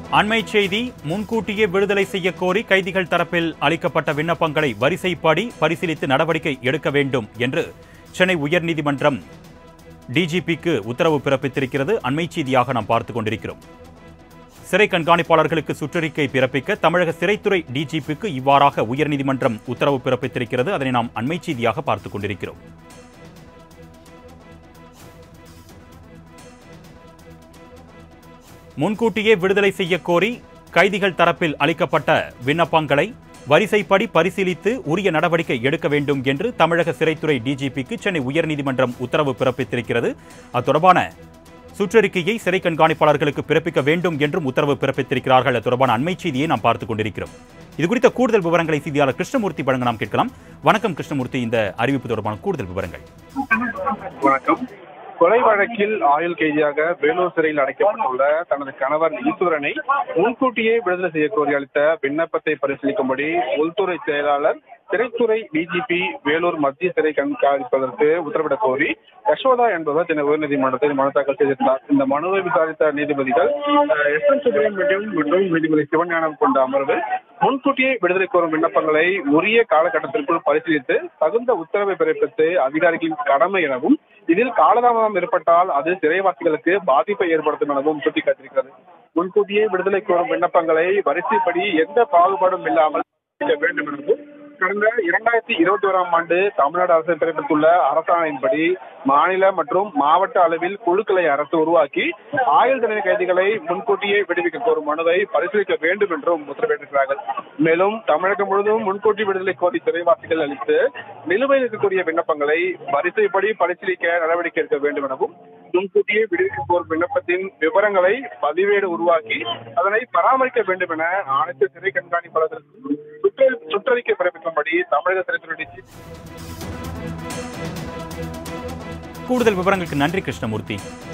அண்மை செய்தி முன்கூட்டியே விடுதலை செய்ய கோரி கைதிகள் தரப்பில் அளிக்கப்பட்ட விண்ணப்பங்களை வரிசைப்படி பரிசீலித்து நடவடிக்கை எடுக்க வேண்டும் என்று சென்னை உயர்நீதிமன்றம் டிஜிபிக்கு உத்தரவு பிறப்பித்திருக்கிறது அண்மை செய்தியாக நாம் பார்த்துக் கொண்டிருக்கிறோம் சிறை கண்காணிப்பாளர்களுக்கு சுற்றறிக்கை பிறப்பிக்க தமிழக சிறைத்துறை டிஜிபிக்கு இவ்வாறாக உயர்நீதிமன்றம் உத்தரவு பிறப்பித்திருக்கிறது அதனை நாம் அண்மை செய்தியாக பார்த்துக் கொண்டிருக்கிறோம் முன்கூட்டியே விடுதலை செய்ய கோரி கைதிகள் தரப்பில் அளிக்கப்பட்ட விண்ணப்பங்களை வரிசைப்படி பரிசீலித்து உரிய நடவடிக்கை எடுக்க வேண்டும் என்று தமிழக சிறைத்துறை டிஜிபிக்கு சென்னை உயர்நீதிமன்றம் உத்தரவு பிறப்பித்திருக்கிறது அது தொடர்பான சுற்றறிக்கையை சிறை கண்காணிப்பாளர்களுக்கு பிறப்பிக்க வேண்டும் என்றும் உத்தரவு பிறப்பித்திருக்கிறார்கள் அது தொடர்பான அண்மை செய்தியை நாம் பார்த்துக் கொண்டிருக்கிறோம் இது குறித்த கூடுதல் விவரங்களை செய்தியாளர் கிருஷ்ணமூர்த்தி வழங்க நாம் கேட்கலாம் வணக்கம் கிருஷ்ணமூர்த்தி இந்த அறிவிப்பு தொடர்பான கூடுதல் விவரங்கள் வணக்கம் கொலை வழக்கில் ஆயுள் கைதியாக வேலூர் சிறையில் அடைக்கப்பட்டுள்ள தனது கணவர் ஈஸ்வரனை முன்கூட்டியே விடுதலை செய்ய கோரி அளித்த விண்ணப்பத்தை பரிசீலிக்கும்படி உள்துறை செயலாளர் சிறைத்துறை டிஜிபி வேலூர் மத்திய சிறை கண்காணிப்பதற்கு உத்தரவிடக் கோரி யசோதா என்பவர் சென்னை உயர்நீதிமன்றத்தில் மனு தாக்கல் செய்திருந்தார் இந்த மனுவை விசாரித்த நீதிபதிகள் அஹ், எஸ் என் சுப்பிரமணியம் மற்றும் நீதிபதி சிவஞானம் கொண்ட அமர்வு முன்கூட்டியே விடுதலை கோரும் விண்ணப்பங்களை உரிய காலகட்டத்திற்குள் பரிசீலித்து தகுந்த உத்தரவை பிறப்பித்து அதிகாரிகளின் கடமை எனவும் இதில் காலதாமதம் ஏற்பட்டால் அது சிறைவாசிகளுக்கு பாதிப்பை ஏற்படுத்தும் எனவும் சுட்டிக்காட்டியிருக்கிறது முன்கூட்டியே விடுதலை கோரும் விண்ணப்பங்களை வரிசைப்படி எந்த பாகுபாடும் இல்லாமல் செய்ய வேண்டும் எனவும் கடந்த இரண்டாயிரத்தி இருபத்தி ஓராம் ஆண்டு தமிழ்நாடு அரசு பிறப்பித்துள்ள அரசாணையின்படி மாநில மற்றும் மாவட்ட அளவில் குழுக்களை அரசு உருவாக்கி ஆயுள் தண்டனை கைதிகளை முன்கூட்டியே விடுவிக்க கோரும் மனுவை பரிசீலிக்க வேண்டும் என்றும் உத்தரவிட்டிருக்கிறார்கள் மேலும் தமிழகம் முழுவதும் முன்கூட்டி விடுதலை கோரி சிறைவாசிகள் அளித்து நிலுவையில் இருக்கக்கூடிய விண்ணப்பங்களை வரிசைப்படி பரிசீலிக்க நடவடிக்கை எடுக்க வேண்டும் எனவும் முன்கூட்டியே விடுவிக்க கோரும் விண்ணப்பத்தின் விவரங்களை பதிவேடு உருவாக்கி அதனை பராமரிக்க வேண்டும் என அனைத்து சிறை கண்காணிப்பாளர்களுக்கும் சுற்ற- சுற்றறிக்கை பிறப்பிக்கும்படி தமிழக சிறைத்துறை டிஜி கூடுதல் விவரங்களுக்கு நன்றி கிருஷ்ணமூர்த்தி